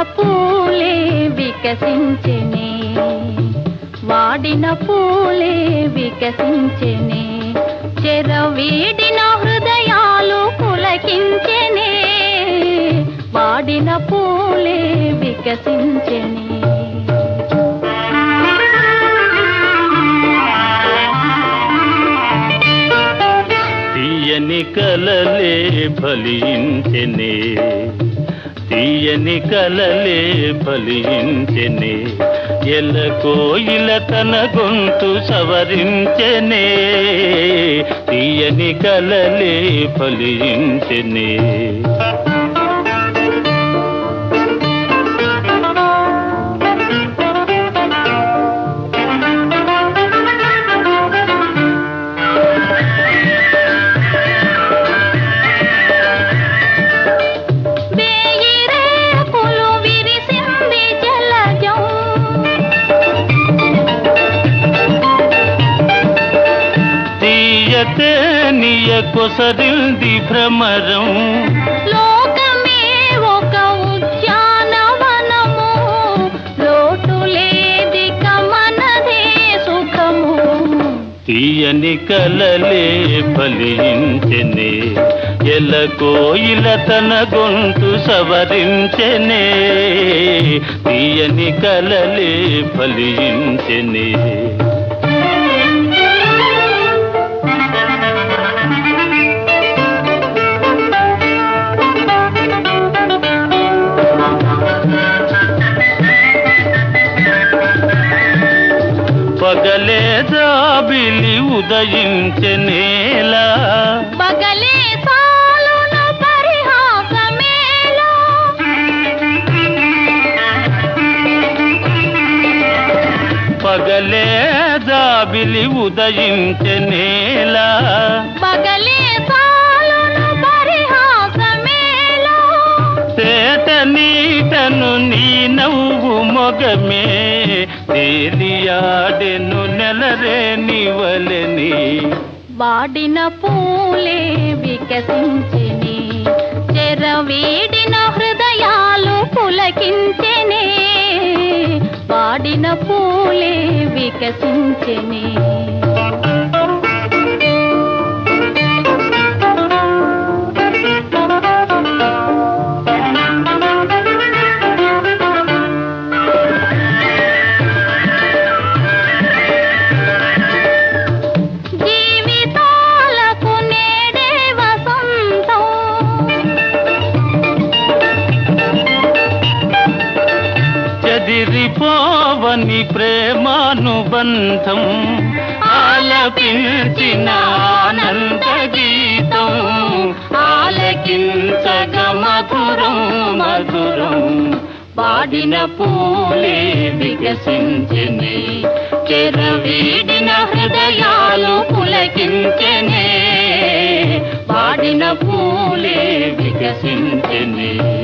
పూలే వికసించెనే వాడిన పూలే వికసించెనే చెరవీడిన హృదయాలు పులకించెనే వాడిన పూలే వికసించెనే తీయని కలలే ఫలించెనే తీయని కలలే ఫలించెనే ఎల కోయిల తన గొంతు సవరించెనే తీయని కలలే ఫలించెనే వేయి రేకులు విరిసింది జలజం తీయతే నియ కొసరింది భ్రమరం లోకమే ఒక ఉద్యానవనము లోటు లేదిక మనదే సుఖము తీయని కలలే ఫలించెనే ఎల కోయిల తన గొంతు సవరించెనే తీయని కలలే ఫలించెనే పగలే జాబిలి ఉదయించెనేలా పగలే సాలును పరిహాసమేలా పగలే జాబిలి ఉదయించెనేలా పగలే సాలును పరిహాసమేలా తేట నీటను నీ నవ్వు మొగమే తేలియాడెను నెలరే నివలని వాడిన పూలే వికసించెని చెరవీడిన హృదయాలు పులకించెనే వాడిన పూలే వికసించెని జీవితాలకు నేడే వసంతం చెదిరిపోవని ప్రేమానుబంధం ఆలపించిన ఆనంద గీతం ఆలకించగ మధురం మధురం వాడిన పూలే వికసించనే చెరవీడిన హృదయాలు పులకించనే వాడిన పూలే వికసించనే